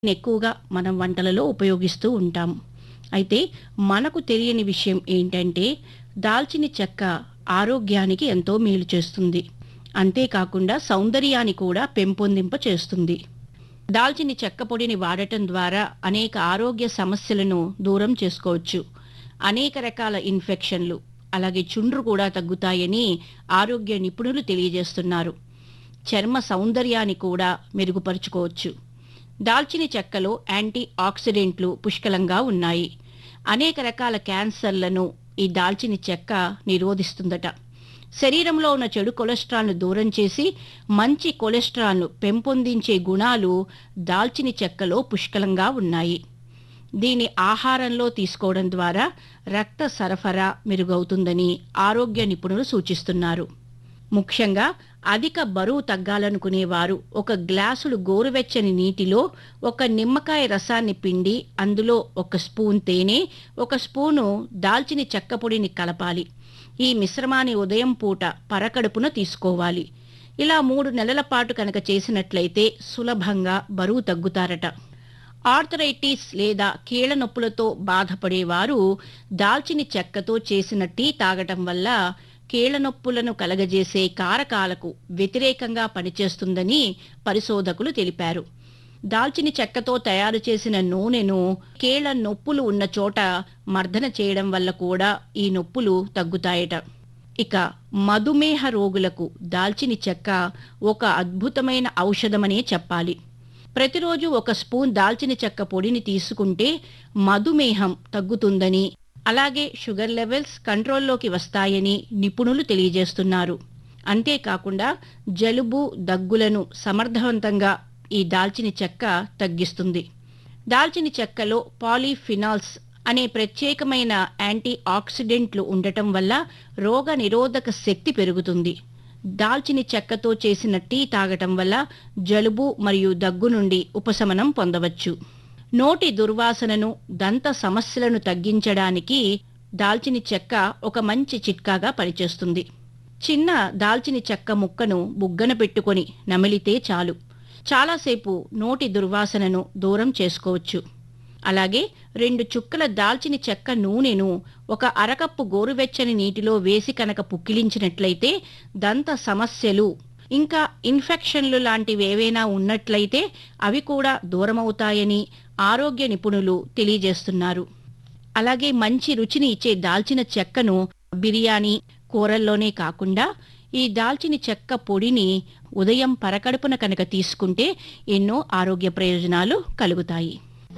ఎక్కువగా మనం వంటలలో ఉపయోగిస్తూ ఉంటాం అయితే మనకు తెలియని విషయం ఏంటంటే దాల్చిన చెక్క ఆరోగ్యానికి ఎంతో మేలు చేస్తుంది అంతేకాకుండా సౌందర్యాన్ని కూడా పెంపొందింప చేస్తుంది దాల్చిన చెక్క పొడిని వాడటం ద్వారా అనేక ఆరోగ్య సమస్యలను దూరం చేసుకోవచ్చు అనేక రకాల ఇన్ఫెక్షన్లు అలాగే చుండ్రు కూడా తగ్గుతాయని ఆరోగ్య నిపుణులు తెలియజేస్తున్నారు చర్మ సౌందర్యాన్ని కూడా మెరుగుపరుచుకోవచ్చు దాల్చిన చెక్కలో యాంటీ ఆక్సిడెంట్లు పుష్కలంగా ఉన్నాయి అనేక రకాల క్యాన్సర్లను ఈ దాల్చిన చెక్క నిరోధిస్తుందట శరీరంలో ఉన్న చెడు కొలెస్ట్రాల్ను దూరం చేసి మంచి కొలెస్ట్రాల్ను పెంపొందించే గుణాలు దాల్చిన చెక్కలో పుష్కలంగా ఉన్నాయి దీని ఆహారంలో తీసుకోవడం ద్వారా రక్త సరఫరా మెరుగవుతుందని ఆరోగ్య నిపుణులు సూచిస్తున్నారు ముఖ్యంగా అధిక బరువు తగ్గాలనుకునేవారు ఒక గ్లాసుడు గోరువెచ్చని నీటిలో ఒక నిమ్మకాయ రసాన్ని పిండి అందులో ఒక స్పూన్ తేనె ఒక స్పూను దాల్చిన చెక్క పొడిని కలపాలి ఈ మిశ్రమాన్ని ఉదయం పూట పరకడుపున తీసుకోవాలి ఇలా మూడు నెలల పాటు కనుక చేసినట్లయితే సులభంగా బరువు తగ్గుతారట ఆర్థరైటిస్ లేదా కీళ్ల నొప్పులతో బాధపడేవారు దాల్చిన చెక్కతో చేసిన టీ తాగటం వల్ల కీళ్ల నొప్పులను కలగజేసే కారకాలకు వ్యతిరేకంగా పనిచేస్తుందని పరిశోధకులు తెలిపారు దాల్చిన చెక్కతో తయారు చేసిన నూనెను కీళ్ల నొప్పులు ఉన్న చోట మర్దన చేయడం వల్ల కూడా ఈ నొప్పులు తగ్గుతాయట ఇక మధుమేహ రోగులకు దాల్చిన చెక్క ఒక అద్భుతమైన ఔషధమనే చెప్పాలి ప్రతిరోజు ఒక స్పూన్ దాల్చిన చెక్క పొడిని తీసుకుంటే మధుమేహం తగ్గుతుందని అలాగే షుగర్ లెవెల్స్ కంట్రోల్లోకి వస్తాయని నిపుణులు తెలియజేస్తున్నారు అంతేకాకుండా జలుబు దగ్గులను సమర్థవంతంగా ఈ దాల్చిన చెక్క తగ్గిస్తుంది దాల్చిన చెక్కలో పాలీఫినాల్స్ అనే ప్రత్యేకమైన యాంటీ ఆక్సిడెంట్లు ఉండటం వల్ల రోగ నిరోధక శక్తి పెరుగుతుంది దాల్చిన చెక్కతో చేసిన టీ తాగటం వల్ల జలుబు మరియు దగ్గు నుండి ఉపశమనం పొందవచ్చు నోటి దుర్వాసనను దంత సమస్యలను తగ్గించడానికి దాల్చిన చెక్క ఒక మంచి చిట్కాగా పనిచేస్తుంది చిన్న దాల్చిన చెక్క ముక్కను బుగ్గన పెట్టుకొని నమిలితే చాలు చాలాసేపు నోటి దుర్వాసనను దూరం చేసుకోవచ్చు అలాగే రెండు చుక్కల దాల్చిన చెక్క నూనెను ఒక అరకప్పు గోరువెచ్చని నీటిలో వేసి కనుక పుక్కిలించినట్లయితే దంత సమస్యలు ఇంకా ఇన్ఫెక్షన్లు లాంటివి ఏవైనా ఉన్నట్లయితే అవి కూడా దూరమవుతాయని ఆరోగ్య నిపుణులు తెలియజేస్తున్నారు అలాగే మంచి రుచిని ఇచ్చే దాల్చిన చెక్కను బిర్యానీ కూరల్లోనే కాకుండా ఈ దాల్చిన చెక్క పొడిని ఉదయం పరకడుపున కనుక తీసుకుంటే ఎన్నో ఆరోగ్య ప్రయోజనాలు కలుగుతాయి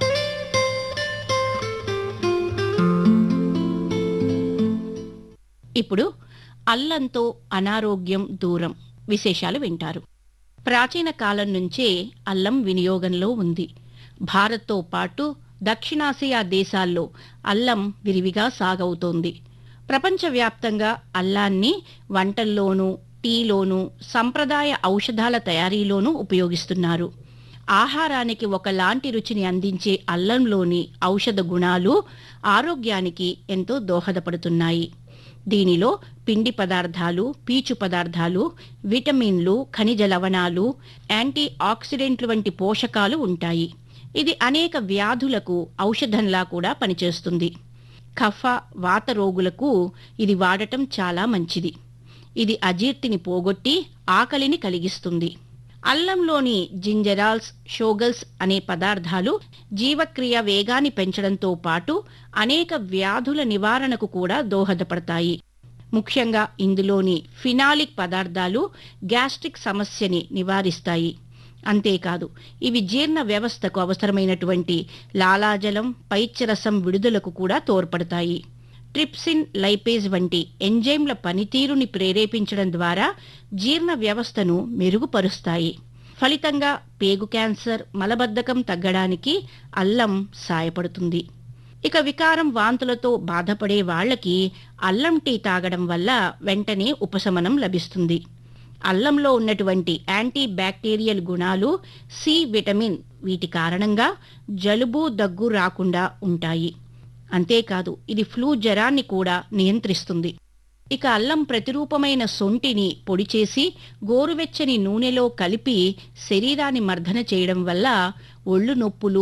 ఇప్పుడు అల్లంతో అనారోగ్యం దూరం విశేషాలు వింటారు ప్రాచీన కాలం నుంచే అల్లం వినియోగంలో ఉంది భారత్తో పాటు దక్షిణాసియా దేశాల్లో అల్లం విరివిగా సాగవుతోంది ప్రపంచవ్యాప్తంగా అల్లాన్ని వంటల్లోనూ టీలోనూ సంప్రదాయ ఔషధాల తయారీలోనూ ఉపయోగిస్తున్నారు ఆహారానికి ఒకలాంటి రుచిని అందించే అల్లంలోని ఔషధ గుణాలు ఆరోగ్యానికి ఎంతో దోహదపడుతున్నాయి దీనిలో పిండి పదార్థాలు పీచు పదార్థాలు విటమిన్లు ఖనిజ లవణాలు యాంటీ ఆక్సిడెంట్లు వంటి పోషకాలు ఉంటాయి ఇది అనేక వ్యాధులకు ఔషధంలా కూడా పనిచేస్తుంది కఫ వాత రోగులకు ఇది వాడటం చాలా మంచిది ఇది అజీర్తిని పోగొట్టి ఆకలిని కలిగిస్తుంది అల్లంలోని జింజరాల్స్ షోగల్స్ అనే పదార్థాలు జీవక్రియ వేగాన్ని పెంచడంతో పాటు అనేక వ్యాధుల నివారణకు కూడా దోహదపడతాయి ముఖ్యంగా ఇందులోని ఫినాలిక్ పదార్థాలు గ్యాస్ట్రిక్ సమస్యని నివారిస్తాయి అంతేకాదు ఇవి జీర్ణ వ్యవస్థకు అవసరమైనటువంటి లాలాజలం పైత్యరసం విడుదలకు కూడా తోడ్పడతాయి ట్రిప్సిన్ లైపేజ్ వంటి ఎంజైమ్ల పనితీరుని ప్రేరేపించడం ద్వారా జీర్ణ వ్యవస్థను మెరుగుపరుస్తాయి ఫలితంగా పేగు క్యాన్సర్ మలబద్ధకం తగ్గడానికి అల్లం సాయపడుతుంది ఇక వికారం వాంతులతో బాధపడే వాళ్ళకి అల్లం టీ తాగడం వల్ల వెంటనే ఉపశమనం లభిస్తుంది అల్లంలో ఉన్నటువంటి యాంటీ బ్యాక్టీరియల్ గుణాలు సి విటమిన్ వీటి కారణంగా జలుబు దగ్గు రాకుండా ఉంటాయి అంతేకాదు ఇది ఫ్లూ జ్వరాన్ని కూడా నియంత్రిస్తుంది ఇక అల్లం ప్రతిరూపమైన సొంటిని పొడి చేసి గోరువెచ్చని నూనెలో కలిపి శరీరాన్ని మర్దన చేయడం వల్ల ఒళ్ళు నొప్పులు